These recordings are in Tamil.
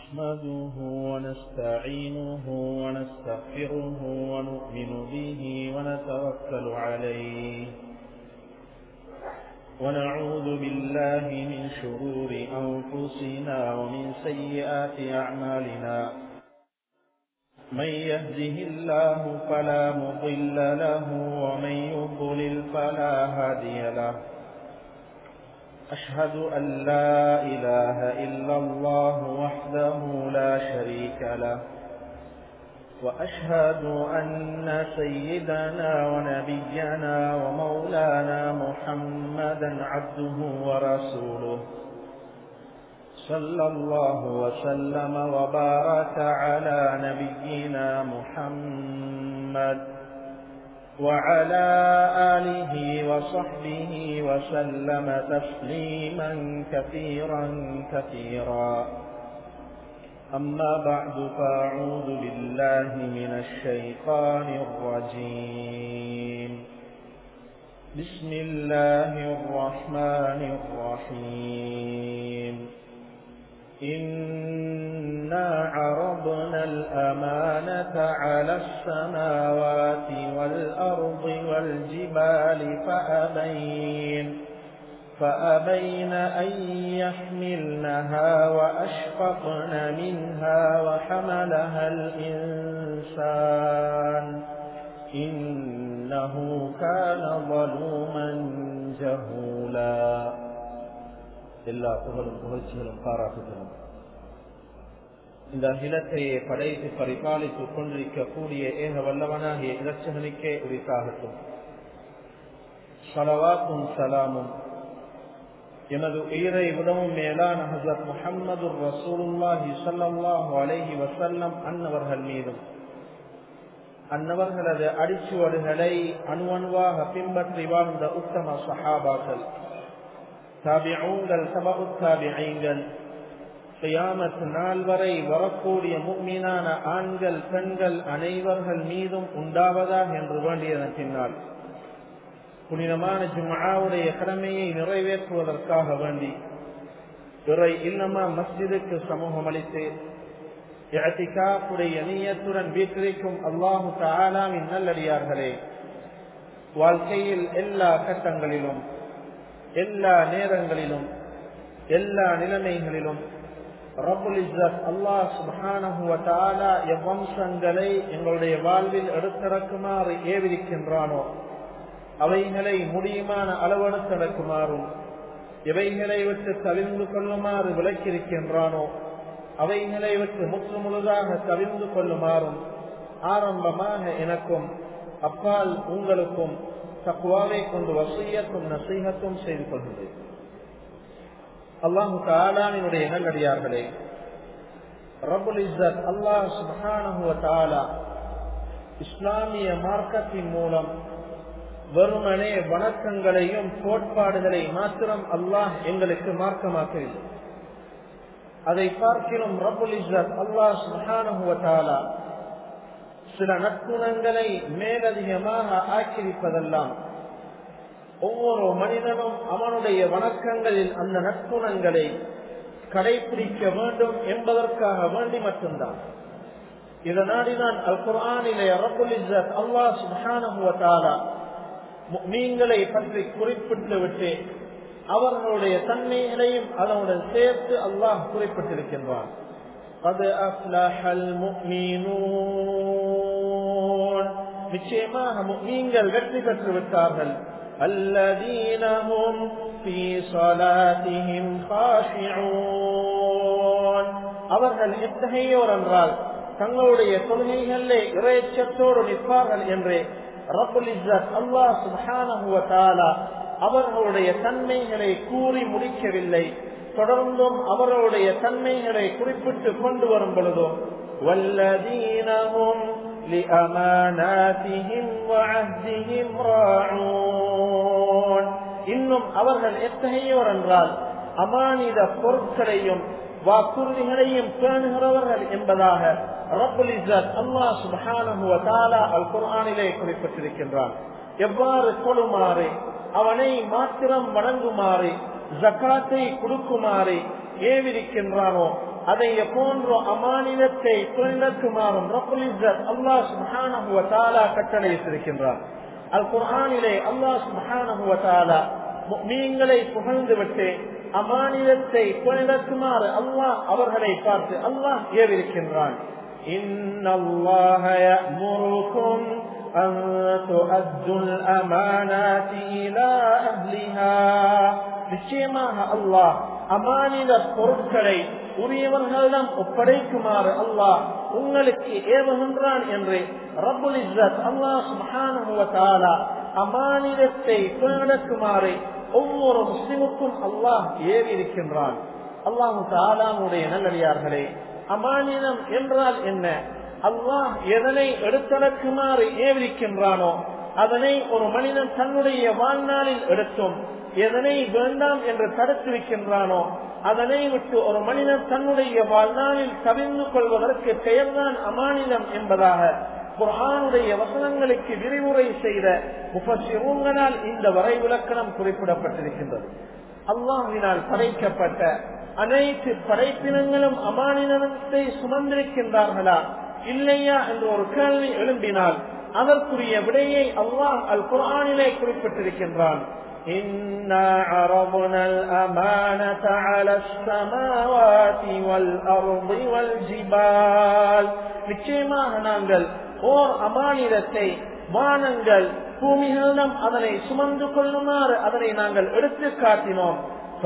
نحمده ونستعينه ونستغفره ونؤمن به ونتوكل عليه ونعوذ بالله من شرور أنفسنا ومن سيئات أعمالنا من يهده الله فلا مضل له ومن يضلل فلا هادي له أشهد أن لا إله إلا الله وحده لا شريك له وأشهد أن سيدنا ونبينا ومولانا محمدا عبده ورسوله صلى الله وسلم وبارك على نبينا محمد وعلى آله وصحبه وسلم تسليما كثيرا كثيرا أما بعد فأعوذ بالله من الشيطان الرجيم بسم الله الرحمن الرحيم إنا عرضنا الأمانة على السماوات والأرض والجبال فأبين فأبين أن يحملنها وأشفقن منها وحملها الإنسان إنه كان ظلوما جهولا எல்லா புகழும் புகழ்ச்சிகளும் பாராட்டுகளும் இந்த அகிலத்தையே படைத்து பரிபாலித்துக் கொண்டிருக்கக்கூடிய ஏக வல்லவனாகிய இலட்சகனுக்கே உரித்தாகட்டும் சலவாத்தும் சலாமும் எமது உயிரை விடவும் மேலான ஹசரத் முகம்மது ரசூலுல்லாஹி சல்லாஹு அலைஹி வசல்லம் அன்னவர்கள் மீதும் அன்னவர்களது அடிச்சுவடுகளை அணுவணுவாக பின்பற்றி வாழ்ந்த உத்தம சஹாபாக்கள் தாபிஊங்கள் சபகு தாபிஐங்கள் கியாமத் நாள் வரை வரக்கூடிய முக்மீனான ஆண்கள் பெண்கள் அனைவர்கள் மீதும் உண்டாவதாக என்று வேண்டியதன் பின்னால் புனிதமான ஜும்ஆவுடைய கடமையை நிறைவேற்றுவதற்காக வேண்டி இறை இல்லமா மஸ்ஜிதுக்கு சமூகம் அளித்து இழத்திகாப்புடைய நீயத்துடன் வீட்டிற்கும் அல்லாஹு தாலாவின் நல்லடியார்களே வாழ்க்கையில் எல்லா கட்டங்களிலும் எல்லா நேரங்களிலும் எல்லா நிலைமைகளிலும் ரபுல் இஸ்ஸத் அல்லாஹ் சுபானஹுவத்தாலா எவ்வம்சங்களை எங்களுடைய வாழ்வில் எடுத்திறக்குமாறு ஏவிருக்கின்றானோ அவைகளை முடியுமான அளவெடுத்து நடக்குமாறும் எவைகளை விட்டு தவிர்ந்து கொள்ளுமாறு விளக்கியிருக்கின்றானோ அவைகளை விட்டு முற்று முழுதாக தவிர்ந்து கொள்ளுமாறும் ஆரம்பமாக எனக்கும் அப்பால் உங்களுக்கும் தக்குவாவை கொண்டு வசையத்தும் நசீகத்தும் செய்து கொள்கிறேன் அல்லாஹு தாலாவினுடைய நல்லடியார்களே ரபுல் இஸ்ஸத் அல்லாஹ் சுபானஹுவ தாலா இஸ்லாமிய மார்க்கத்தின் மூலம் வெறுமனே வணக்கங்களையும் கோட்பாடுகளை மாத்திரம் அல்லாஹ் எங்களுக்கு மார்க்கமாக்கவில்லை அதை பார்க்கிறோம் ரபுல் இஸ்ஸத் அல்லாஹ் சுபானஹுவ தாலா சில நற்குணங்களை மேலதிகமாக ஆக்கிரிப்பதெல்லாம் ஒவ்வொரு மனிதனும் அவனுடைய வணக்கங்களில் அந்த நற்குணங்களை கடைபிடிக்க வேண்டும் என்பதற்காக வேண்டி மட்டும்தான் இதனாடிதான் அல் குரானிலே ரபுல் இஸ்ஸத் அல்லாஹ் சுபானுவத்தாலா மீன்களை பற்றி குறிப்பிட்டு விட்டு அவர்களுடைய தன்மைகளையும் அதனுடன் சேர்த்து அல்லாஹ் குறிப்பிட்டிருக்கின்றான் قد أفلح المؤمنون நிச்சயமாக முக்மீன்கள் வெற்றி பெற்று விட்டார்கள் الذين هم في صلاتهم خاشعون அவர்கள் எத்தகையோர் என்றால் தங்களுடைய கொள்கைகளிலே இறைச்சத்தோடு நிற்பார்கள் என்று ரபுல் இஸ்ஸத் அல்லாஹ் சுப்ஹானஹு வ தஆலா அவர்களுடைய தன்மைகளை கூறி முடிக்கவில்லை தொடர்ந்தும் அவர்களுடைய தன்மைகளை குறிப்பிட்டு கொண்டு வரும் பொழுதும் வல்லதீனமும் لأماناتهم وعهدهم راعون இன்னும் அவர்கள் எத்தகையோர் என்றால் அமானித பொருட்களையும் வாக்குறுதிகளையும் பேணுகிறவர்கள் என்பதாக ரபுல் இஸ்ஸத் அல்லாஹ் சுப்ஹானஹு வ தஆலா அல் குர்ஆனிலே குறிப்பிட்டிருக்கின்றான் எவ்வாறு கொள்ளுமாறு அவனை மாத்திரம் வணங்குமாறு ஜக்காத்தை கொடுக்குமாறு ஏவிருக்கின்றானோ அதை போன்ற அமானிதத்தை புரிந்தக்குமாறும் ரபுல் இஸ்ஸத் அல்லாஹ் சுப்ஹானஹு வ தஆலா கட்டளையிட்டிருக்கின்றார் அல் குர்ஆனிலே அல்லாஹ் சுப்ஹானஹு வ தஆலா முஃமின்களை புகழ்ந்துவிட்டு அமானிதத்தை புரிந்தக்குமாறு அல்லாஹ் அவர்களை பார்த்து அல்லாஹ் ஏவிருக்கின்றான் إن الله يأمركم أن تؤدوا الأمانات إلى أهلها நிச்சயமாக அல்லாஹ் அமானித பொருட்களை உரியவர்களிடம் ஒப்படைக்குமாறு அல்லாஹ் உங்களுக்கு ஏவுகின்றான் என்று ரபுல் இஸ்ஸத் அல்லாஹ் சுபஹானஹு அமானிதத்தை பேணக்குமாறு ஒவ்வொரு முஸ்லிமுக்கும் அல்லாஹ் ஏவி இருக்கின்றான் அல்லாஹு தாலாமுடைய நல்லடியார்களே அமானிதம் என்றால் என்ன அல்லாஹ் எதனை எடுத்தடக்குமாறு ஏவிருக்கின்றானோ அதனை ஒரு மனிதன் தன்னுடைய வாழ்நாளில் எடுத்தும் எதனை வேண்டாம் என்று தடுத்திருக்கின்றானோ அதனை விட்டு ஒரு மனிதன் தன்னுடைய வாழ்நாளில் கவிழ்ந்து கொள்வதற்கு பெயர்தான் அமானிதம் என்பதாக குரானுடைய வசனங்களுக்கு விரிவுரை செய்த முப்பசிரூங்கனால் இந்த வரை விளக்கணம் குறிப்பிடப்பட்டிருக்கின்றது அல்லாஹினால் படைக்கப்பட்ட அனைத்து படைப்பினங்களும் அமானிதத்தை சுமந்திருக்கின்றார்களா இல்லையா என்ற ஒரு கேள்வி எழும்பினால் அதற்குரிய விடையை அல்லாஹ் அல் குரானிலே குறிப்பிட்டிருக்கின்றான் إنا عرضنا الأمانة على السماوات والأرض والجبال நிச்சயமாக நாங்கள் ஓர் அமானிதத்தை வானங்கள் பூமிகளிடம் அதனை சுமந்து கொள்ளுமாறு அதனை நாங்கள் எடுத்து காட்டினோம்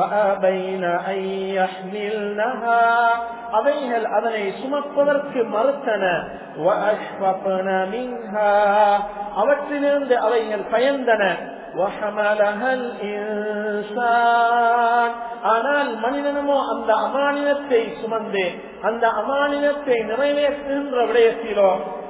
அவைகள் அதனை சுமப்பதற்கு மறுத்தன அவற்றிலிருந்து அவைகள் பயந்தன ஆனால் மனிதனுமோ அந்த அமானியத்தை சுமந்து அந்த அமானியத்தை நிறைவேற்றுகின்ற விடயத்திலோ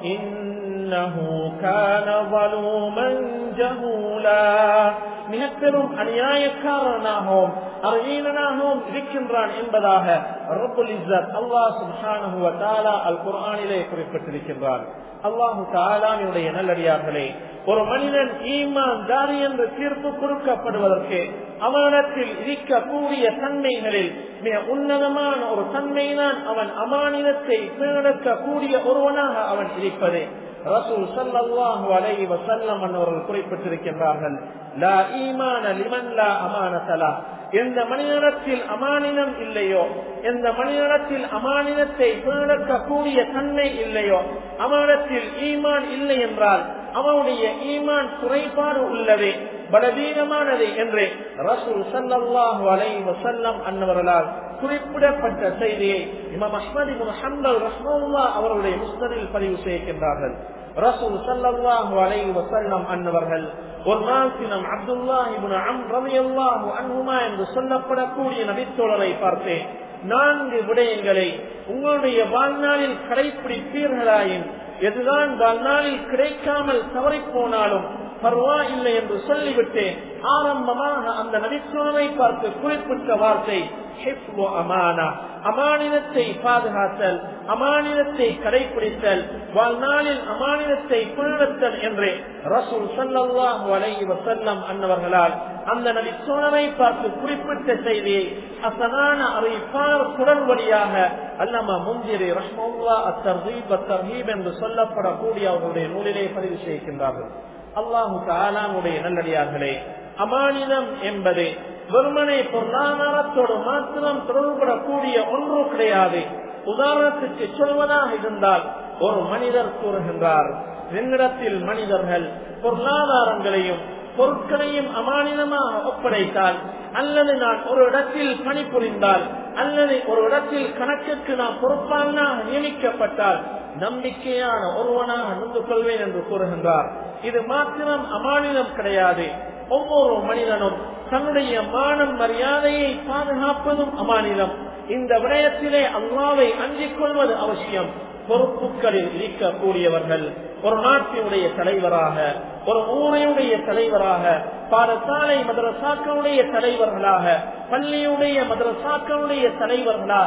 மிக பெரும் அநியாயக்காரனாகவும் அறிவீனனாகவும் இருக்கின்றான் என்பதாக ரபுல் இஸ்ஸத் அல்லாஹ் சுப்ஹானஹு வ தஆலா அல் குர்ஆனிலே குறிப்பிட்டிருக்கின்றான் அல்லாஹு தாலானுடைய நல்லடியார்களே ஒரு மனிதன் ஈமான் தாரி என்று தீர்ப்பு கொடுக்கப்படுவதற்கு அவனிடத்தில் இருக்கக்கூடிய தன்மைகளில் மிக உன்னதமான ஒரு தன்மைதான் அவன் அமானிதத்தை பேணக்கக்கூடிய ஒருவனாக அவன் இருப்பது ரசூல் சல்லாஹு அலைஹி வஸல்லம் அவர்கள் குறிப்பிட்டிருக்கின்றார்கள் லா ஈமான லிமன் லா அமானதலா எந்த மனிதனத்தில் அமானிதம் இல்லையோ எந்த மனிதனத்தில் அமானிதத்தை பேணக்கக்கூடிய தன்மை இல்லையோ அவனிடத்தில் ஈமான் இல்லை என்றால் அவனுடைய ஈமான் குறைபாடு உள்ளதே பலவீனமானது என்று ரசூல் சல்லாஹு அலை வசல்லம் அன்னவர்களால் குறிப்பிடப்பட்ட செய்தியை இமாம் அஹ்மதி ஹம்பல் ரஹ்மல்லா அவருடைய முஸ்தரில் பதிவு செய்கின்றார்கள் ரசூல் சல்லாஹு அலை வசல்லம் அன்னவர்கள் ஒரு நாள் தினம் அப்துல்லா இபுன் அம் ரவியல்லாஹு அன்ஹுமா என்று சொல்லப்படக்கூடிய நபித்தோழரை பார்த்தேன் நான்கு விடயங்களை உங்களுடைய வாழ்நாளில் கடைபிடிப்பீர்களாயின் எதுதான் வாழ்நாளில் கிடைக்காமல் தவறி போனாலும் பர்வா இல்லை என்று சொல்லிவிட்டு ஆரம்பமாக அந்த நபித்தோழரை பார்த்து குறிப்பிட்ட வார்த்தை அமானா அமானிதத்தை பாதுகாத்தல் அமானிதத்தை கடைபிடித்தல் வாழ்நாளில் அமானிதத்தை புனரத்தல் என்று ரசூல் சல்லாஹு அலைஹி வசல்லம் அன்னவர்களால் அந்த நபி சோழரை பார்த்து குறிப்பிட்ட செய்தியை அசனான அறிவிப்பார் குடல் வழியாக அல்லமா முந்திரி ரஷ்மல்லா அத்தர்ஹீப் அத்தர்ஹீப் என்று சொல்லப்படக்கூடிய அவர்களுடைய நூலிலே பதிவு செய்கின்றார்கள் அல்லாஹு தாலானுடைய நல்லடியார்களே அமானிதம் என்பது வெறுமனை பொருளாதாரத்தோடு மாத்திரம் தொடர்படக்கூடிய ஒன்று கிடையாது உதாரணத்துக்கு சொல்வதாக இருந்தால் ஒரு மனிதர் கூறுகின்றார் என்னிடத்தில் மனிதர்கள் பொருளாதாரங்களையும் பொருட்களையும் அமானிதமாக ஒப்படைத்தால் அல்லது நான் ஒரு இடத்தில் பணிபுரிந்தால் அல்லது ஒரு இடத்தில் கணக்குக்கு நான் பொறுப்பாளனாக நியமிக்கப்பட்டால் நம்பிக்கையான ஒருவனாக நின்று கொள்வேன் என்று கூறுகின்றார் இது மாத்திரம் அமானிதம் கிடையாது ஒவ்வொரு மனிதனும் தன்னுடைய மானம் மரியாதையை பாதுகாப்பதும் அமானிதம் இந்த விடயத்திலே அல்லாவை அஞ்சிக் கொள்வது அவசியம் பொறுப்புகளில் இருக்கக்கூடியவர்கள் ஒரு நாட்டினுடைய தலைவராக ஒரு ஊரையுடைய தலைவராக பாடசாலை மதரசாக்களுடைய தலைவர்களாக பள்ளியுடைய மதரசாக்களுடைய தலைவர்களாக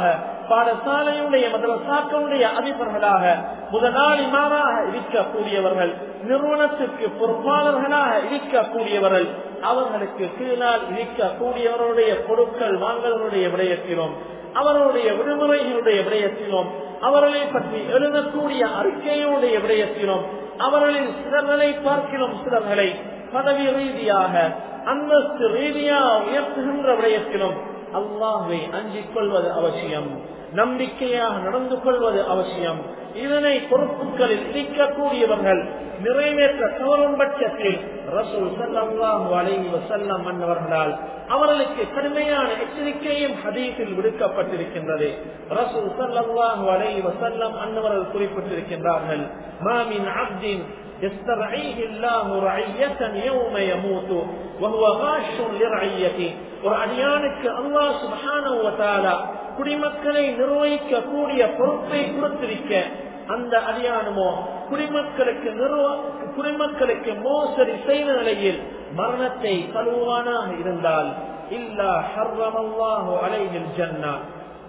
பாடசாலையுடைய மதரசாக்களுடைய அதிபர்களாக முதலாளிமாராக இருக்கக்கூடியவர்கள் நிறுவனத்திற்கு பொறுப்பாளர்களாக இருக்கக்கூடியவர்கள் அவர்களுக்கு கீழால் இருக்கக்கூடியவருடைய பொருட்கள் வாங்கல்களுடைய விடயத்திலும் அவருடைய விடுமுறைகளுடைய விடயத்திலும் அவர்களை பற்றி எழுதக்கூடிய அறிக்கையுடைய விடயத்திலும் அவர்களின் சிலர்களை பார்க்கிறோம் சிலர்களை பதவி ரீதியாக அந்தஸ்து ரீதியாக உயர்த்துகின்ற விடயத்திலும் அல்லாஹை அஞ்சிக் கொள்வது அவசியம் நம்பிக்கையாக நடந்து கொள்வது அவசியம் இதனை பொறுப்புகளில் இருக்கக்கூடியவர்கள் நிறைவேற்ற தவறும் பட்சத்தில் ரசூல் சல்லாஹு அலைஹி வசல்லம் மன்னவர்களால் அவர்களுக்கு கடுமையான எச்சரிக்கையும் ஹதீஸில் விடுக்கப்பட்டிருக்கின்றது ரசூல் சல்லாஹு அலைஹி வசல்லம் அன்னவர்கள் குறிப்பிட்டிருக்கின்றார்கள் மாமின் அப்தின் يسترعيه الله رعية يوم يموت وهو غاش لرعيته ஒரு அடியானுக்கு அல்லாஹ் சுபஹானஹு வ தஆலா குடிமக்களை நிர்வகிக்க கூடிய பொறுப்பை கொடுத்திருக்க அந்த அடியானுமோ குடிமக்களுக்கு நிர்வ குடிமக்களுக்கு மோசடி செய்த நிலையில் மரணத்தை கழுவானாக இருந்தால் இல்லா ஹர்ரமல்லாஹு அலைஹில் ஜன்னா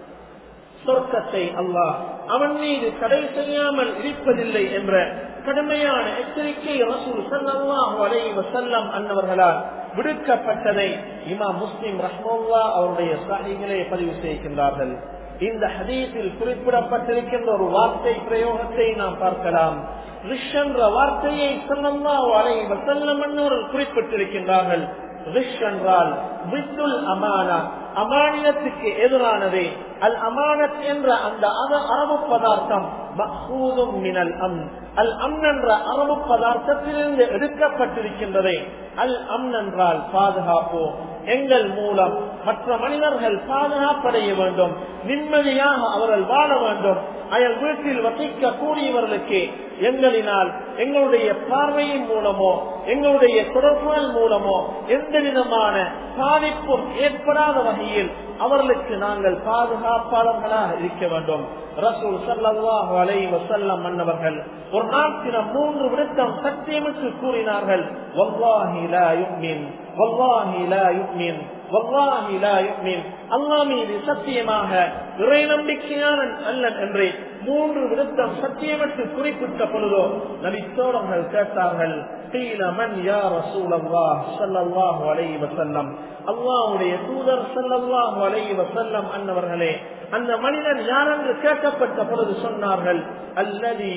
சொர்க்கத்தை அல்லாஹ் அவன் மீது தடை செய்யாமல் இருப்பதில்லை என்ற கடுமையான எச்சரிக்கை ரசூல் சல்லாஹு அலைஹி வசல்லம் அன்னவர்களால் விடுக்கப்பட்டதை இமாம் முஸ்லிம் ரஹ்மல்லா அவருடைய சாகிகளே பதிவு செய்கின்றார்கள் இந்த ஹதீஸில் குறிப்பிடப்பட்டிருக்கின்ற ஒரு வார்த்தை பிரயோகத்தை நாம் பார்க்கலாம் ரிஷ் என்ற வார்த்தையை சல்லல்லாஹு அலைஹி வசல்லம் அன்னவர்கள் குறிப்பிட்டிருக்கின்றார்கள் ரிஷ் என்றால் வித்துல் அமானா அமானியத்துக்கு எதிரானது அல் அமானத் என்ற அந்த அரபு பதார்த்தம் மஹூதும் மினல் அம் அல் அம் என்ற அரபு பதார்த்தத்திலிருந்து எடுக்கப்பட்டிருக்கின்றது அல் அம் என்றால் பாதுகாப்பு எங்கள் மூலம் மற்ற மனிதர்கள் பாதுகாப்படைய வேண்டும் நிம்மதியாக அவர்கள் வாழ வேண்டும் அயல் வீட்டில் வசிக்க கூடியவர்களுக்கு எங்களினால் எங்களுடைய பார்வையின் மூலமோ எங்களுடைய தொடர்புகள் மூலமோ எந்த விதமான பாதிப்பும் ஏற்படாத வகையில் அவர்களுக்கு நாங்கள் பாதுகாப்பாளர்களாக இருக்க வேண்டும் ரசூல் சல்லாஹு அலை வசல்லம் மன்னவர்கள் ஒரு நாட்டினம் மூன்று விடுத்தம் சத்தியமிட்டு கூறினார்கள் வல்லாஹி லா யுக்மின் வல்லாஹி லா யுக்மின் வல்லாஹி லா யுக்மின் அல்லாஹ் மீது சத்தியமாக இறை நம்பிக்கையான அல்லன் என்று மூன்று விடுத்தம் சத்தியமிட்டு குறிப்பிட்ட பொழுதோ நபித்தோழர்கள் கேட்டார்கள் அல்லாவுடைய தூதர் சல்லாஹு அலை வசல்லம் அன்னவர்களே அந்த மனிதன் யார் என்று கேட்கப்பட்ட பொழுது சொன்னார்கள் அல்லதி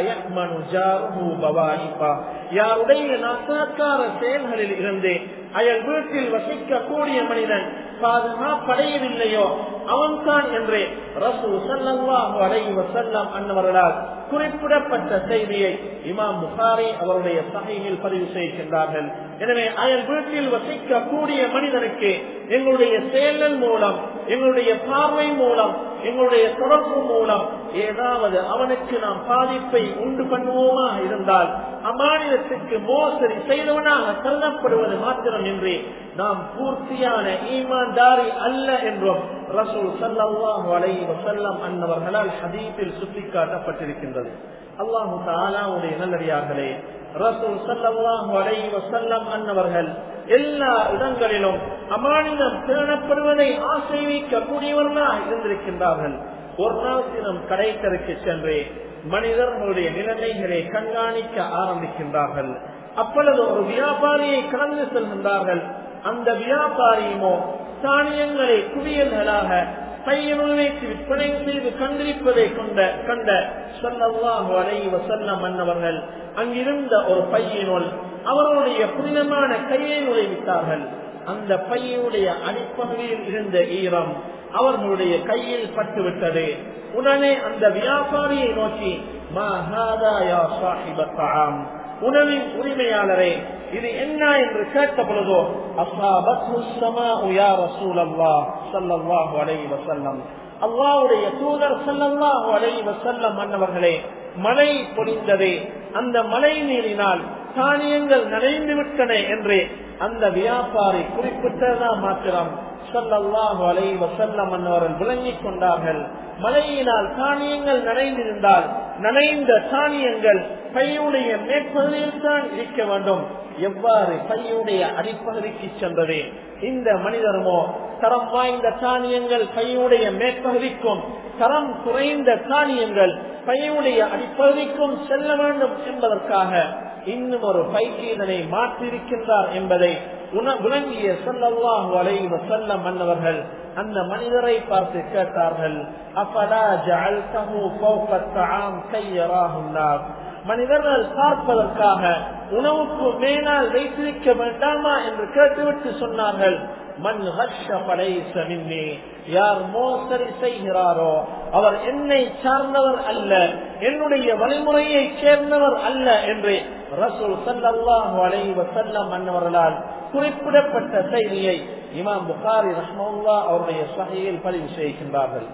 யாருடைய நாசாக்கார செயல்களில் இருந்து அயல் வீட்டில் வசிக்க கூடிய மனிதன் பாதுகாப்படையவில்லையோ அவன்தான் என்று ரசூ சல்லாஹு அலை வசல்லம் அன்னவர்களால் குறிப்பிடப்பட்ட செய்தியை இமாம் புகாரி அவருடைய சகையில் பதிவு செய்கின்றார்கள் எனவே அயல் வீட்டில் வசிக்க கூடிய மனிதனுக்கு எங்களுடைய செயல்கள் மூலம் எங்களுடைய பார்வை மூலம் எங்களுடைய தொடர்பு மூலம் ஏதாவது அவனுக்கு நாம் பாதிப்பை உண்டு பண்ணுவோமா இருந்தால் அம்மாநிலத்துக்கு மோசடி செய்தவனாக கருதப்படுவது மாத்திரமின்றி நாம் பூர்த்தியான ஈமான்தாரி அல்ல என்றும் ரசூல் சல்லாஹு அலை வசல்லம் அன்னவர்களால் ஹதீப்பில் சுட்டிக்காட்டப்பட்டிருக்கின்றது அல்லாஹு தாலாவுடைய நல்லடியார்களே ரசூல் சல்லாஹு அலை வசல்லம் அன்னவர்கள் எல்லா இடங்களிலும் அமானிதம் பேணப்படுவதை ஆசை வைக்கக்கூடியவர்களாக இருந்திருக்கின்றார்கள் ஒரு நாள் தினம் கடைத்தருக்கு சென்று மனிதர்களுடைய நிலைமைகளை கண்காணிக்க ஆரம்பிக்கின்றார்கள் அப்பொழுது ஒரு வியாபாரியை கடந்து செல்கின்றார்கள் அந்த வியாபாரியுமோ தானியங்களை குவியல்களாக பையனுள் வைத்து விற்பனை செய்து கண்டிருப்பதை கொண்ட கண்ட சொல்லல்லாஹு அலை வசல்லம் மன்னவர்கள் அங்கிருந்த ஒரு பையனுள் அவருடைய புனிதமான கையை நுழைவித்தார்கள் அந்த பையனுடைய அடிப்பகுதியில் இருந்த ஈரம் அவர்களுடைய கையில் பட்டுவிட்டது உடனே அந்த வியாபாரியை நோக்கி உணவின் உரிமையாளரே இது என்ன என்று கேட்ட பொழுதோ அல்லாவுடைய தூதர் சல்லாஹு அலை வசல்லம் மன்னவர்களே மழை பொழிந்ததே அந்த மழை நீரினால் தானியங்கள் நனைந்து விட்டன என்று அந்த வியாபாரி குறிப்பிட்டதா மாத்திரம் சொல்லல்லாஹு அலை வசல்லம் மன்னவர்கள் விளங்கிக் கொண்டார்கள் மழையினால் தானியங்கள் நனைந்திருந்தால் நனைந்த தானியங்கள் பையுடைய மேற்பகுதியில் தான் இருக்க வேண்டும் எவ்வாறு பையுடைய அடிப்பகுதிக்கு சென்றது இந்த மனிதருமோ தரம் வாய்ந்த தானியங்கள் பையுடைய மேற்பகுதிக்கும் தரம் குறைந்த தானியங்கள் பையுடைய அடிப்பகுதிக்கும் செல்ல வேண்டும் என்பதற்காக இன்னும் ஒரு பைக்கீதனை மாற்றிருக்கின்றார் என்பதை விளங்கிய சொல்லல்லாஹு அலைவ செல்ல மன்னவர்கள் அந்த மனிதரை பார்த்து கேட்டார்கள் அப்படா ஜஅல்தஹு ஃபௌக தஆம் கையராஹுன் நாஸ் மனிதர்கள் பார்ப்பதற்காக உணவுக்கு மேலால் வைத்திருக்க வேண்டாமா என்று கேட்டுவிட்டு சொன்னார்கள் மண் ஹர்ஷ படைச மின்னி யார் மோசடி செய்கிறாரோ அவர் என்னை சார்ந்தவர் அல்ல என்னுடைய வழிமுறையை சேர்ந்தவர் அல்ல என்று ரசூல் சல்லாஹு அலைவ செல்லம் மன்னவர்களால் குறிப்பிடப்பட்ட செய்தியை இமாம் புகாரி ரஹ்மல்லா அவருடைய சகையில் பதிவு செய்கின்றார்கள்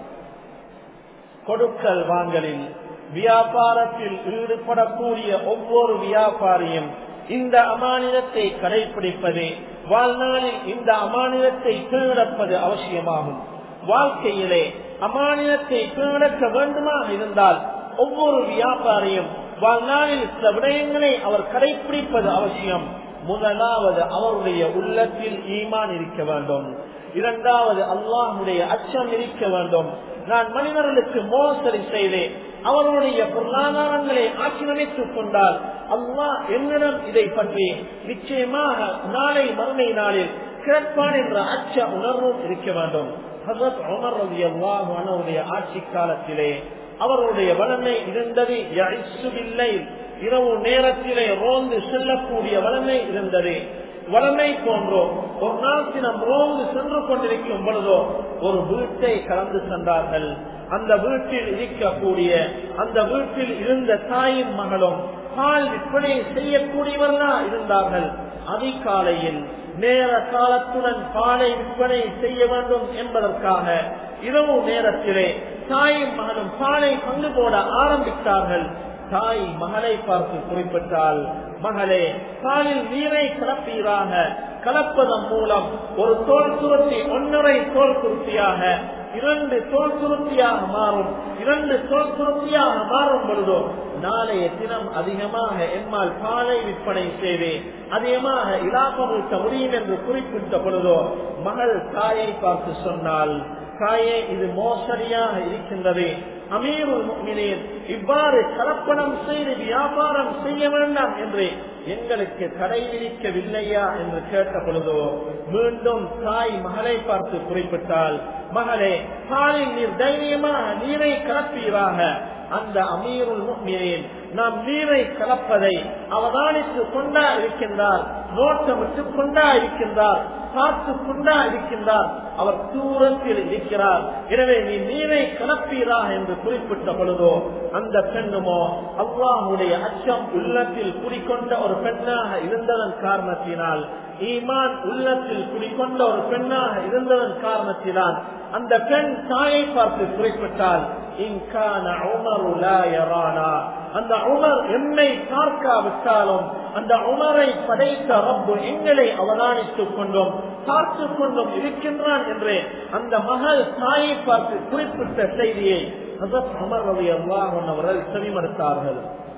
கொடுக்கல் வாங்கலில் வியாபாரத்தில் ஈடுபடக்கூடிய ஒவ்வொரு வியாபாரியும் இந்த அமானிதத்தை கடைபிடிப்பது வாழ்நாளில் இந்த அமானிதத்தை கீழப்பது அவசியமாகும் வாழ்க்கையிலே அமானிதத்தை கீழக்க வேண்டுமா இருந்தால் ஒவ்வொரு வியாபாரியும் வாழ்நாளில் சில விடயங்களை அவர் கடைபிடிப்பது அவசியம் முதலாவது அவருடைய உள்ளத்தில் ஈமான் இருக்க வேண்டும் இரண்டாவது அல்லாஹுடைய அச்சம் இருக்க வேண்டும் நான் மனிதர்களுக்கு மோசடி செய்தேன் அவர்களுடைய பொருளாதாரங்களை ஆக்கிரமித்துக் கொண்டால் அல்லாஹ் என்னிடம் இதை பற்றி நிச்சயமாக நாளை மறுமை நாளில் கிடப்பான் என்ற அச்ச உணர்வும் இருக்க வேண்டும் ஹசரத் உமர் ரவி அல்லாஹுடைய ஆட்சி காலத்திலே அவருடைய வளமை இருந்தது இல்லை இரவு நேரத்திலே ரோந்து செல்லக்கூடிய வளமை இருந்தது வளமை போன்றோ ஒரு நாள் தினம் ரோந்து சென்று கொண்டிருக்கும் பொழுதோ ஒரு வீட்டை கலந்து சென்றார்கள் அந்த வீட்டில் இருக்கக்கூடிய அந்த வீட்டில் இருந்த தாயின் மகளும் பால் விற்பனை செய்யக்கூடியவர்களா இருந்தார்கள் அதிகாலையில் நேர காலத்துடன் பாலை விற்பனை செய்ய வேண்டும் என்பதற்காக இரவு நேரத்திலே தாயும் மகனும் பாலை பங்கு போட ஆரம்பித்தார்கள் தாய் மகளை பார்த்து குறிப்பிட்டால் மகளே பாலில் நீரை கலப்பீராக கலப்பதன் மூலம் ஒரு தோல் துருத்தி ஒன்னரை தோல் துருத்தியாக இரண்டு தோல் துருத்தியாக மாறும் இரண்டு தோல் துருத்தியாக மாறும் பொழுதோ நாளைய தினம் அதிகமாக எம்மால் பாலை விற்பனை செய்து அதிகமாக இலாபம் ஊட்ட முடியும் என்று குறிப்பிட்ட பொழுதோ மகள் தாயை பார்த்து சொன்னால் தாயே இது மோசடியாக இருக்கின்றது அமீருல் முக்மினீன் இவ்வாறு கலப்படம் செய்து வியாபாரம் செய்ய வேண்டாம் என்று எங்களுக்கு தடை விதிக்கவில்லையா என்று கேட்ட பொழுதோ மீண்டும் தாய் மகளை பார்த்து குறிப்பிட்டால் மகளே பாலில் நீர் தைரியமாக நீரை கலப்பீராக அந்த அமீருல் முக்மினீன் நாம் நீரை கலப்பதை அவதானித்து கொண்டா இருக்கின்றார் நோட்டமிட்டு கொண்டா இருக்கின்றார் பார்த்து கொண்டா இருக்கின்றார் அவர் தூரத்தில் இருக்கிறார் எனவே நீ நீரை கலப்பீராக என்று குறிப்பிட்ட பொழுதோ அந்த பெண்ணுமோ அல்லாஹுடைய அச்சம் உள்ளத்தில் குடிக்கொண்ட ஒரு பெண்ணாக இருந்ததன் காரணத்தினால் ஈமான் உள்ளத்தில் குடிக்கொண்ட ஒரு பெண்ணாக இருந்ததன் காரணத்தினால் அந்த பெண் தாயை பார்த்து குறிப்பிட்டால் இன்கான உமரு லா யரானா அந்த உமர் எம்மை பார்க்காவிட்டாலும் அந்த உமரை படைத்த ரப்பு எங்களை அவதானித்துக் கொண்டும் பார்த்து கொண்டும் இருக்கின்றான் என்று அந்த மகள் தாயை பார்த்து குறிப்பிட்ட செய்தியை உமர் ரவி அல்லாஹன் அவர்கள் செவிமறுத்தார்கள்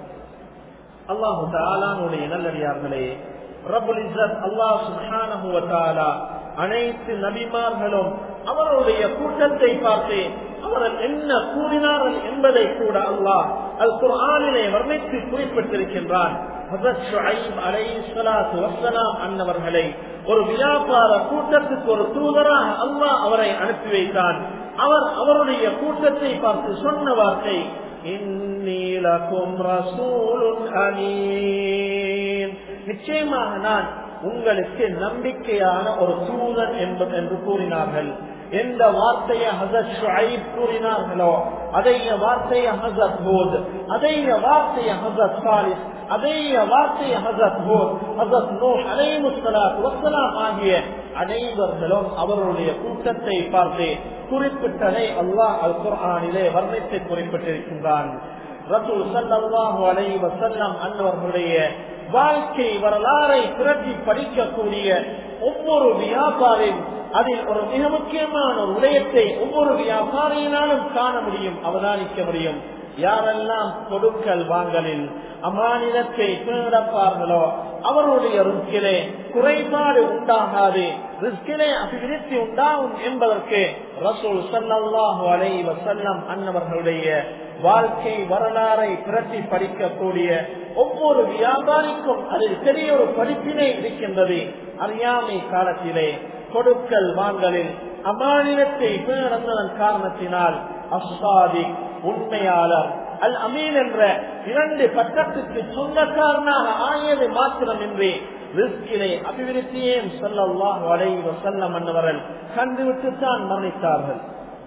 அல்லாஹு தாலானுடைய நல்லடியார்களே ரபுல் இஸ்ஸத் அல்லாஹ் சுப்ஹானஹு வ தஆலா அனைத்து நபிமார்களும் அவருடைய கூட்டத்தை பார்த்து அவர்கள் என்ன கூறினார்கள் என்பதை கூட அல்லாஹ் அல் குர்ஆனிலே வர்ணித்து குறிப்பிட்டிருக்கின்றான் அன்னவர்களை ஒரு வியாபார கூட்டத்துக்கு ஒரு தூதராக அல்லாஹ் அவரை அனுப்பி வைத்தான் அவர் அவருடைய கூட்டத்தை பார்த்து சொன்ன வார்த்தை நிச்சயமாக நான் உங்களுக்கு நம்பிக்கையான ஒரு தூதன் என்பது என்று கூறினார்கள் எந்த வார்த்தையை ஹசத் ஷுஐப் கூறினார்களோ அதைய வார்த்தையை ஹசத் ஹோத் அதைய வார்த்தையை ஹசத் சாலிஸ் அதைய வார்த்தையை ஹசத் ஹோத் ஹசத் நோ அலைமுஸ்லாத் வசலாம் ஆகிய அனைவர்களும் அவருடைய கூட்டத்தை பார்த்து குறிப்பிட்டதை அல்லாஹ் அல் குர்ஆனிலே வர்ணித்து குறிப்பிட்டிருக்கின்றான் ரசூல் சல்லாஹு அலை வசல்லம் அன்னவர்களுடைய வாழ்க்கை வரலாறை திரட்டி படிக்கக்கூடிய ஒவ்வொரு வியாபாரியும் அதில் ஒரு மிக முக்கியமான ஒரு விடயத்தை ஒவ்வொரு வியாபாரியினாலும் காண முடியும் அவதானிக்க முடியும் யாரெல்லாம் கொடுக்கல் வாங்கலில் அமானிதத்தை பேடப்பார்களோ அவருடைய ரிஸ்கிலே குறைபாடு உண்டாகாது ரிஸ்கிலே அபிவிருத்தி உண்டாகும் என்பதற்கு ரசூல் சல்லாஹு அலை வசல்லம் அன்னவர்களுடைய வாழ்க்கை வரலாறை பிரட்டி படிக்கக்கூடிய ஒவ்வொரு வியாபாரிக்கும் அதில் பெரிய ஒரு படிப்பினை இருக்கின்றது அறியாமை காலத்திலே கொடுக்கல் வாங்கலில் அமானிதத்தை பேணந்ததன் காரணத்தினால் அசாதி உண்மையாளர் அல் அமீன் என்ற இரண்டு பட்டத்துக்கு சொந்தக்காரனாக ஆகியது மாத்திரமின்றி ரிஸ்கிலே அபிவிருத்தியையும் சொல்லல்லாஹ் வளைவ செல்லம் என்னவர்கள் கண்டுவிட்டுத்தான் மரணித்தார்கள்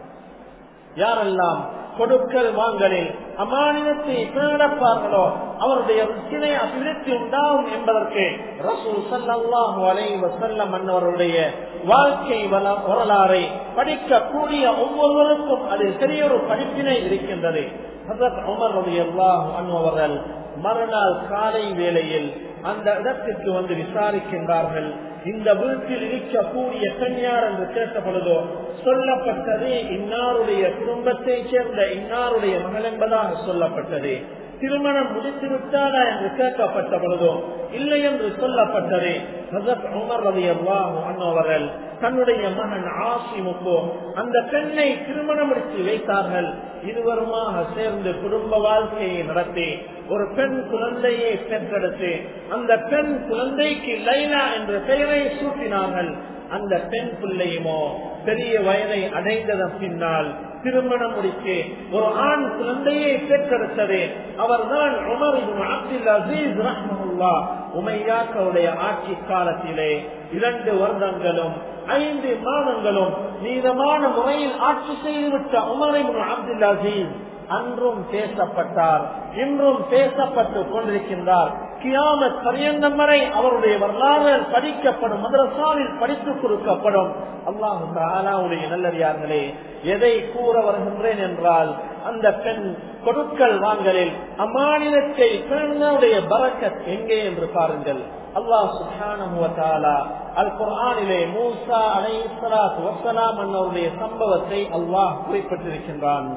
யாரெல்லாம் கொடுக்கல் வாங்கலில் அமானிதத்தை பேடப்பார்களோ அவருடைய ருச்சினை அபிவிருத்தி உண்டாகும் என்பதற்கு ரசூல் சல்லாஹூ அலைவ செல்லம் அன்னவருடைய வாழ்க்கை வரலாறை படிக்கக்கூடிய ஒவ்வொருவருக்கும் அது பெரிய ஒரு படிப்பினை இருக்கின்றது உமர் அன்வர்கள் மறுநாள் காலை வேளையில் அந்த இடத்திற்கு வந்து விசாரிக்கின்றார்கள் இந்த வீட்டில் இருக்கக்கூடிய பெண்யார் என்று கேட்ட பொழுதோ சொல்லப்பட்டது இன்னாருடைய குடும்பத்தை சேர்ந்த இன்னாருடைய மகள் என்பதாக சொல்லப்பட்டது திருமணம் முடித்து விட்டாரா என்று கேட்கப்பட்ட பொழுதோ இல்லை என்று சொல்லப்பட்டது உமர் ரவி அண்ணவர்கள் தன்னுடைய மகன் ஆசிமுக்கோ அந்த பெண்ணை திருமணம் முடித்து வைத்தார்கள் இருவருமாக சேர்ந்து குடும்ப வாழ்க்கையை நடத்தி ஒரு பெண் குழந்தையை பெற்றெடுத்து அந்த பெண் குழந்தைக்கு லைலா என்ற பெயரை சூட்டினார்கள் அந்த பெண் பிள்ளையுமோ பெரிய வயதை அடைந்ததன் பின்னால் திருமணம் முடித்து ஒரு ஆண் குழந்தையை பெற்றெடுத்தது அவர்தான் உமர் அப்துல் அசீஸ் ரஹ்மல்லா உமையாக்களுடைய ஆட்சி காலத்திலே இரண்டு வருடங்களும் ஐந்து மாதங்களும் நீதமான முறையில் ஆட்சி செய்துவிட்ட உமரின் அப்துல் அசீஸ் அன்றும் பேசப்பட்டார் இன்றும் பேசப்பட்டு கொண்டிருக்கின்றார் கியாமத் பரியந்தம் வரை அவருடைய வரலாறு படிக்கப்படும் மதரசாவில் படித்துக் கொடுக்கப்படும் அல்லாஹு தாலாவுடைய நல்லடியார்களே எதை கூற வருகின்றேன் என்றால் அந்த பெண் கொடுக்கல் வாங்கலில் அம்மாநிலத்தை பெண்ணுடைய பறக்கத் எங்கே என்று பாருங்கள் அல்லாஹ் சுஹானா அல் குர்ஆனிலே மூசா அலைஹிஸ்ஸலாத்து வஸ்ஸலாம் என்னுடைய சம்பவத்தை அல்லாஹ் குறிப்பிட்டிருக்கின்றான்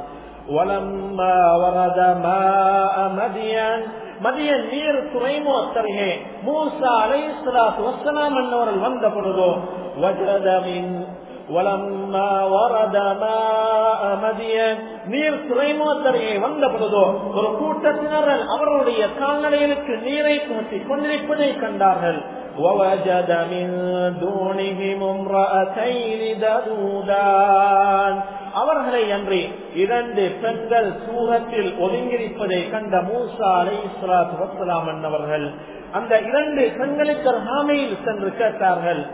ولما ورد ماء مدين மதியன் நீர் துறைமோ அத்தருகே மூசா அலைஹிஸ்ஸலாத்து வஸ்ஸலாம் என்னவர்கள் வந்த பொழுதோ வஜதமின் ولما ورد ماء مدين நீர் துறைமுகத்தருகே வந்த பொழுதோ ஒரு கூட்டத்தினர்கள் அவருடைய கால்நடைகளுக்கு நீரை புகட்டி கொண்டிருப்பதை கண்டார்கள் ووجد من دونهم امرأتين دودان அவர்களை அன்றி இரண்டு பெண்கள் சூரத்தில் ஒதுங்கியிருப்பதை கண்ட மூசா அலை இஸ்லாத் வசலாம் என்னவர்கள் அந்த இரண்டு பெண்களுக்கு ஹாமையில் சென்று கேட்டார்கள்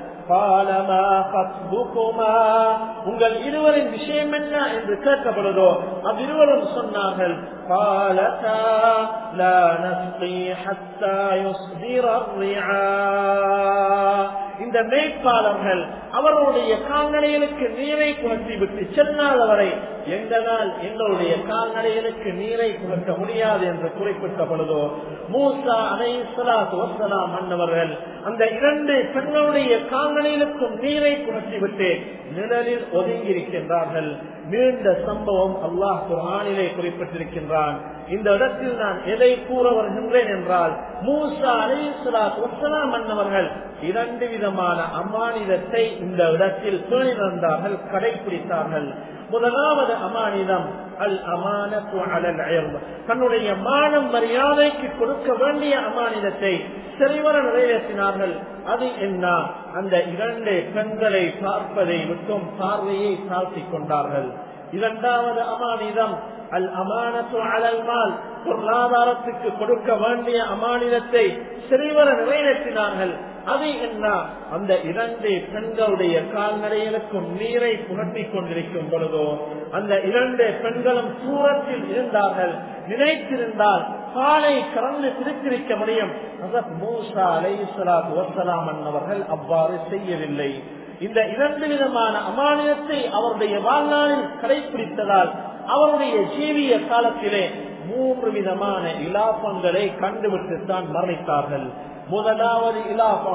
உங்கள் இருவரின் விஷயம் என்ன என்று கேட்கப்படுதோ அவ்விருவரும் சொன்னார்கள் இந்த மேய்ப்பாளர்கள் அவருடைய கால்நடைகளுக்கு நீரை புகட்டி விட்டு செல்லாத வரை எங்களால் எங்களுடைய கால்நடைகளுக்கு நீரை புகட்ட முடியாது என்று குறிப்பிட்ட பொழுதோ மூசா அனைசலாத் வசலாம் மன்னவர்கள் அந்த இரண்டு பெண்களுடைய கால்நடைகளுக்கும் நீரை புகட்டி விட்டு நிழலில் ஒதுங்கியிருக்கின்றார்கள் நீண்ட சம்பவம் அல்லாஹ் குரானிலே குறிப்பிட்டிருக்கின்றான் இந்த இடத்தில் நான் எதை கூற வருகின்றேன் என்றால் மூசா அலிஸ்லாத் வசலாம் மன்னவர்கள் இரண்டு விதமான அமானிதத்தை இந்த இடத்தில் பேணிருந்தார்கள் கடைபிடித்தார்கள் முதலாவது அமானிதம் அல் அமானத்து அலல் தன்னுடைய மானம் மரியாதைக்கு கொடுக்க வேண்டிய அமானிதத்தை சரிவர நிறைவேற்றினார்கள் அது என்ன அந்த இரண்டு பெண்களை பார்ப்பதை விட்டும் பார்வையை தாழ்த்திக் கொண்டார்கள் இரண்டாவது அமானிதம் அல் அமானத்து அலல் மால் பொருளாதாரத்துக்கு கொடுக்க வேண்டிய அமானிதத்தை சரிவர நிறைவேற்றினார்கள் அது என்ன அந்த இரண்டு பெண்களுடைய கால்நடைகளுக்கும் நீரை புகட்டி கொண்டிருக்கும் பொழுதோ அந்த இரண்டு பெண்களும் தூரத்தில் இருந்தார்கள் நினைத்திருந்தால் காலை கறந்து பிரித்திருக்க முடியும் மூசா அலை வசலாம் அவர்கள் அவ்வாறு செய்யவில்லை இந்த இரண்டு விதமான அமானியத்தை அவருடைய வாழ்நாளில் கடைபிடித்ததால் அவருடைய ஜீவிய காலத்திலே மூன்று விதமான இலாபங்களை கண்டுவிட்டுத்தான் மரணித்தார்கள் முதலாவது இலாபம்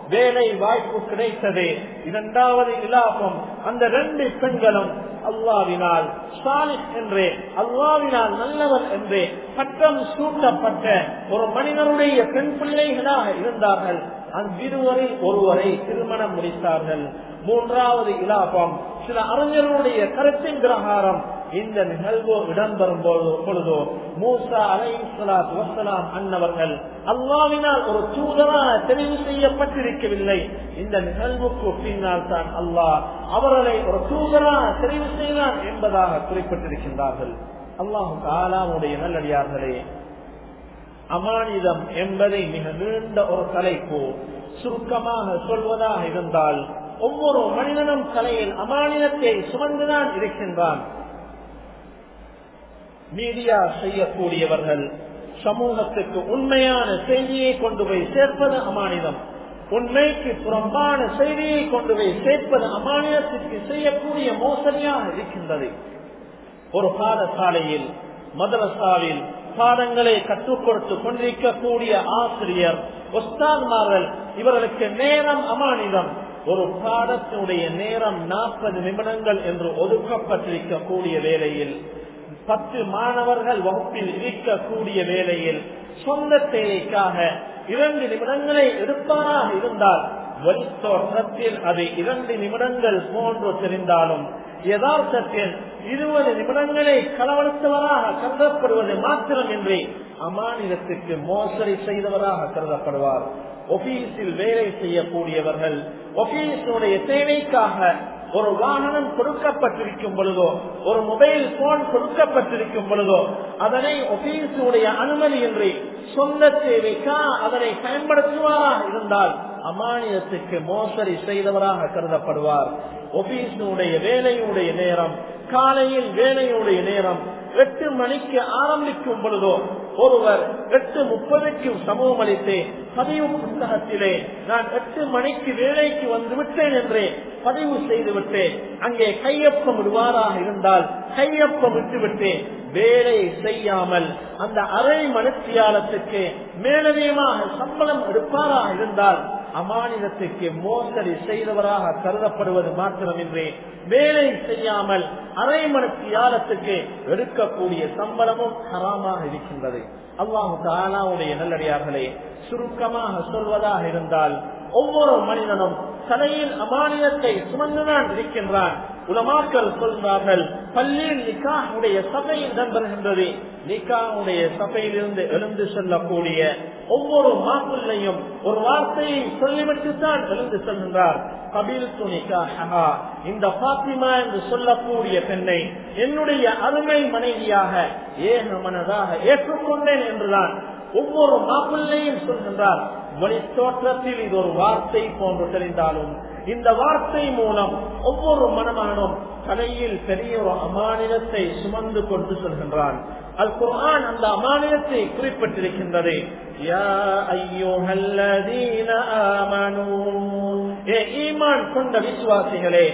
வேலை வாய்ப்பு கிடைத்தது இரண்டாவது இலாபம் அந்த ரெண்டு பெண்களும் அல்லாவினால் சாலிஹ் என்று அல்லாவினால் நல்லவர் என்று பட்டம் சூட்டப்பட்ட ஒரு மனிதனுடைய பெண் பிள்ளைகளாக இருந்தார்கள் அவ்விருவரில் ஒருவரை திருமணம் முடித்தார்கள் மூன்றாவது இலாபம் சில அறிஞர்களுடைய கருத்தின் பிரகாரம் இந்த நிகழ்வு இடம்பெறும் பொழுதோ மூசா அலை சலாத் வசலாம் அன்னவர்கள் அல்லாவினால் ஒரு தூதராக தெரிவு செய்யப்பட்டிருக்கவில்லை இந்த நிகழ்வுக்கு பின்னால் தான் அல்லாஹ் அவர்களை ஒரு தூதராக தெரிவு செய்தான் என்பதாக குறிப்பிட்டிருக்கின்றார்கள் அல்லாஹு காலாமுடைய நல்லடியார்களே அமானிதம் என்பதை மிக நீண்ட ஒரு தலைப்பு சுருக்கமாக சொல்வதாக இருந்தால் ஒவ்வொரு மனிதனும் தலையில் அமானிதத்தை சுமந்துதான் இருக்கின்றான் மீடியா செய்யக்கூடியவர்கள் சமூகத்துக்கு உண்மையான செய்தியை கொண்டு போய் சேர்ப்பது அமானிதம் உண்மைக்கு புறம்பான செய்தியை கொண்டு போய் சேர்ப்பது அமானிதத்திற்கு செய்யக்கூடிய மோசடியாக இருக்கின்றது ஒரு பாடசாலையில் மதரசாவில் பாடங்களை கற்றுக் கொடுத்து கொண்டிருக்கக்கூடிய ஆசிரியர் ஒஸ்தான்மார்கள் இவர்களுக்கு நேரம் அமானிதம் ஒரு பாடத்தினுடைய நேரம் நாற்பது நிமிடங்கள் என்று ஒதுக்கப்பட்டிருக்கக்கூடிய வேளையில் பத்து மாணவர்கள் வகுப்பில் இருக்கக்கூடிய வேளையில் சொந்த தேவைக்காக இரண்டு நிமிடங்களை எடுப்பாராக இருந்தால் வழித்தோற்றத்தில் அது இரண்டு நிமிடங்கள் போன்று தெரிந்தாலும் யதார்த்தத்தில் இருபது நிமிடங்களை களவெடுத்தவராக கருதப்படுவது மாத்திரமின்றி அமானிதத்துக்கு மோசடி செய்தவராக கருதப்படுவார் ஒபீஸில் வேலை செய்யக்கூடியவர்கள் ஒபீஸுடைய தேவைக்காக ஒரு வாகனம் கொடுக்கப்பட்டிருக்கும் பொழுதோ ஒரு மொபைல் போன் கொடுக்கப்பட்டிருக்கும் பொழுதோ அதனை ஒபீஸுடைய அனுமதியின்றி சொந்த தேவைக்கா அதனை பயன்படுத்துவாராக இருந்தால் அமானியத்துக்கு மோசடி செய்தவராக கருதப்படுவார் ஒபீஸுடைய வேலையுடைய நேரம் காலையில் வேலையுடைய நேரம் எட்டு மணிக்கு ஆரம்பிக்கும் பொழுதோ ஒருவர் எட்டு முப்பதுக்கு சமூகம் அளித்து பதிவு புத்தகத்திலே நான் எட்டு மணிக்கு வேலைக்கு வந்து விட்டேன் என்றே பதிவு செய்துவிட்டு அங்கே கையொப்பம் விடுவாராக இருந்தால் கையொப்பம் விட்டுவிட்டு வேலை செய்யாமல் அந்த அரை மனுத்தியாலத்துக்கு மேலதிகமாக சம்பளம் எடுப்பாராக இருந்தால் அமானிதத்துக்கு மோசடி செய்தவராக கருதப்படுவது மாத்திரமின்றி வேலை செய்யாமல் அரை மனுத்தியாலத்துக்கு எடுக்கக்கூடிய சம்பளமும் ஹராமாக இருக்கின்றது அல்லாஹு தாலாவுடைய நல்லடியார்களே சுருக்கமாக சொல்வதாக இருந்தால் ஒவ்வொரு மனிதனும் தலையில் அமானியத்தை சுமந்துதான் இருக்கின்றான் உலமாக்கள் சொல்கிறார்கள் பள்ளியில் நிக்காவுடைய சபை இடம்பெறுகின்றது நிக்காவுடைய சபையிலிருந்து எழுந்து செல்லக்கூடிய ஒவ்வொரு மாப்பிள்ளையும் ஒரு வார்த்தையை சொல்லிவிட்டுத்தான் எழுந்து செல்கின்றார் கபில் துணிக்காக இந்த பாத்திமா என்று சொல்லக்கூடிய பெண்ணை என்னுடைய அருமை மனைவியாக ஏக மனதாக ஏற்றுக்கொண்டேன் என்றுதான் ஒவ்வொரு மாப்பிள்ளையும் சொல்கின்றார் வழி தோற்றத்தில் இது ஒரு வார்த்தை போன்று தெரிந்தாலும் இந்த வார்த்தை மூலம் ஒவ்வொரு மனமானும் தலையில் பெரிய ஒரு அமானிதத்தை சுமந்து கொண்டு சொல்கின்றான் அல் குர்ஆன் அந்த அமானிதத்தை குறிப்பிட்டிருக்கின்றது ஈமான் கொண்ட விசுவாசிகளே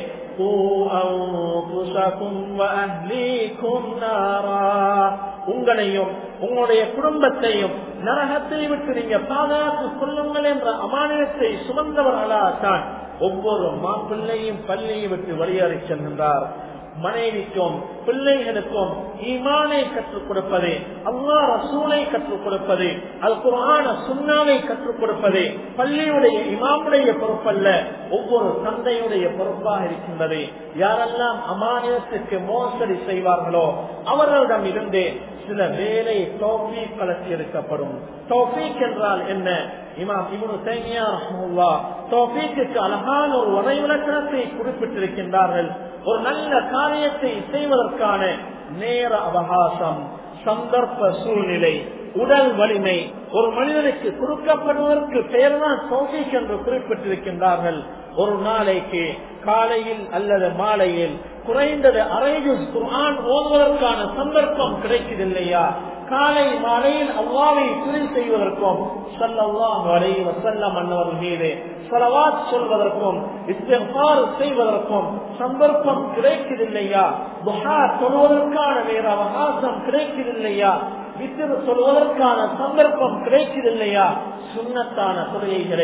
உங்களையும் உங்களுடைய குடும்பத்தையும் நரகத்தை விட்டு நீங்க பாதுகாத்துக் கொள்ளுங்கள் என்ற அமானியத்தை சுமந்தவர்களாகத்தான் ஒவ்வொரு மாப்பிள்ளையும் பள்ளியை விட்டு வெளியேறி செல்கின்றார் மனைவிக்கும் பிள்ளைகளுக்கும் ஈமானை கற்றுக் கொடுப்பது அல்லா ரசூலை கற்றுக் கொடுப்பது அது குரான சுண்ணாவை கற்றுக் கொடுப்பது பள்ளியுடைய இமாமுடைய பொறுப்பல்ல ஒவ்வொரு தந்தையுடைய பொறுப்பாக இருக்கின்றது யாரெல்லாம் அமானியத்துக்கு மோசடி செய்வார்களோ அவர்களிடம் இருந்து சில வேலை தோஃபீக் கலத்தி எடுக்கப்படும் தோஃபீக் என்றால் என்ன இமாம் இவனு தைமியா ரஹமுல்லா தோஃபீக்கு அழகான ஒரு வரைவிலக்கணத்தை குறிப்பிட்டிருக்கின்றார்கள் ஒரு நல்ல காரியத்தை செய்வதற்கான நேர அவகாசம் சந்தர்ப்ப சூழ்நிலை உடல் வலிமை ஒரு மனிதனுக்கு கொடுக்கப்படுவதற்கு பெயர்தான் தோஃபீக் என்று குறிப்பிட்டிருக்கின்றார்கள் ஒரு நாளைக்கு காலையில் அல்லது மாலையில் குறைந்தது அரைஜு குர்ஆன் ஓதுவதற்கான சந்தர்ப்பம் கிடைக்குதில்லையா காலை மாலையில் அல்லாவை துணை செய்வதற்கும் சல்லாஹ் அலை வசல்லம் அன்னவர்கள் மீது சலவாத் சொல்வதற்கும் இஸ்திஃபார் செய்வதற்கும் சந்தர்ப்பம் கிடைக்குதில்லையா துஹா தொழுவதற்கான வேற அவகாசம் கிடைக்குதில்லையா வித்திரு சொல்வதற்கான சந்தர்ப்பம் கிடைக்குதில்லையா சுண்ணத்தான தொழுகைகளை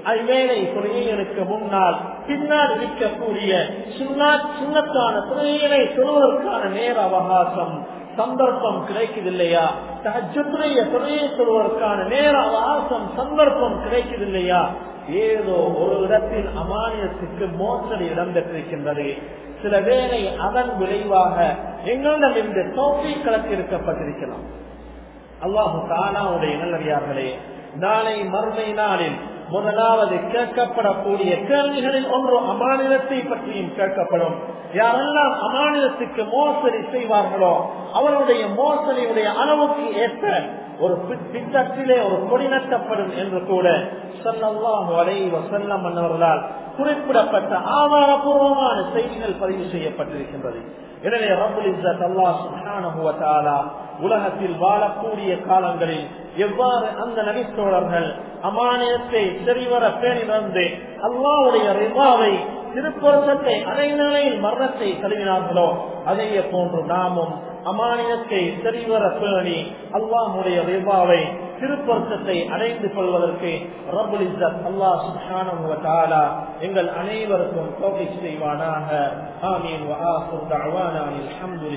ஐவேளை தொழுகைகளுக்கு முன்னால் பின்னால் இருக்கக்கூடிய சுண்ணத்தான தொழுகைகளை தொழுவதற்கான நேர அவகாசம் சந்தர்ப்பம் கிடைக்குதில்லையா தஹஜுடைய தொழிலை சொல்வதற்கான நேர அவகாசம் சந்தர்ப்பம் கிடைக்குதில்லையா ஏதோ ஒரு இடத்தில் அமானியத்துக்கு மோசடி இடம்பெற்றிருக்கின்றது சில வேளை அதன் விளைவாக எங்களிடம் இந்த தோப்பை கலத்திருக்கப்பட்டிருக்கலாம் அல்லாஹு தானாவுடைய நல்லறியார்களே நாளை மறுமை நாளில் முதலாவது கேட்கப்படக்கூடிய கேள்விகளில் ஒன்று அமானிலத்தை பற்றியும் கேட்கப்படும் யாரெல்லாம் அமானிலத்துக்கு மோசடி செய்வார்களோ அவருடைய மோசடியுடைய அளவுக்கு ஏற்ற ஒரு திட்டத்திலே ஒரு கொடி நட்டப்படும் என்று கூட சொல்லலாம் வரைவ செல்லம் மன்னவர்களால் குறிப்பிடப்பட்ட ஆதாரபூர்வமான செய்திகள் பதிவு செய்யப்பட்டிருக்கின்றது எனவே ரபுல் இஸ்ஸத் அல்லாஹ் சுப்ஹானஹு வ தஆலா உலகத்தில் வாழக்கூடிய காலங்களில் எவ்வாறு அந்த நபித்தோழர்கள் அமானியத்தை சரிவர பேணி வந்து அல்லாவுடைய ரிவாவை திருப்பொருத்தத்தை அரைநிலையில் மரணத்தை தழுவினார்களோ அதையே போன்று நாமும் அமானியத்தை சரிவர பேணி அல்லாஹுடைய ரிவாவை திருப்பொருத்தத்தை அடைந்து கொள்வதற்கு ரபுல் இஸ்ஸத் அல்லாஹ் சுப்ஹானஹு வ தஆலா எங்கள் அனைவருக்கும் தௌஃபீக் செய்வானாக ஆமீன் வ ஆஃபிர் தஅவானா அல்ஹம்துலில்லாஹ்